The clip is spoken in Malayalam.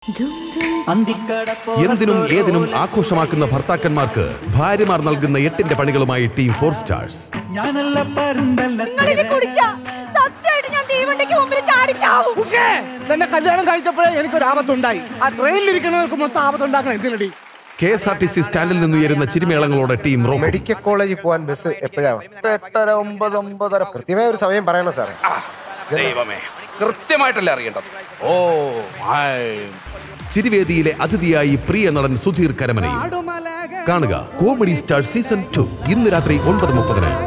എന്തിനും ഏതിനും ആഘോഷമാക്കുന്ന ഭർത്താക്കന്മാർക്ക് ഭാര്യമാർ നൽകുന്ന എട്ടിന്റെ പണികളുമായി ടീം ഫോർ സ്റ്റാർസ് നിങ്ങളിത് കുടിച്ച സത്യമായിട്ട് ഞാൻ തീവണ്ടിക്ക് മുമ്പിൽ ചാടിച്ചാവും ഉഷേ എന്നെ കല്യാണം കഴിച്ചപ്പോഴേ എനിക്കൊരു ആപത്തുണ്ടായി ആ ട്രെയിനിലിരിക്കുന്നവർക്ക് മൊത്തം ആപത്തുണ്ടാക്കണം എന്തിനടി K S R T C സ്റ്റാൻഡിൽ നിന്നുയരുന്ന ചിരിമേളങ്ങളോടെ ടീം റോക്ക് മെഡിക്കൽ കോളേജിൽ പോകാൻ ബസ് എപ്പോഴാണ് എട്ടര ഒമ്പത് ഒമ്പതര കൃത്യമായ ഒരു സമയം പറയണം സാറേ ദൈവമേ കൃത്യമായിട്ടല്ലേ അറിയേണ്ടത് ഓ മൈ ചിരിവേദിയിലെ അതിഥിയായി പ്രിയ നടൻ സുധീർ കരമനയും കാണുക കോമഡി സ്റ്റാർ സീസൺ ടു ഇന്ന് രാത്രി ഒൻപത് മുപ്പതിന്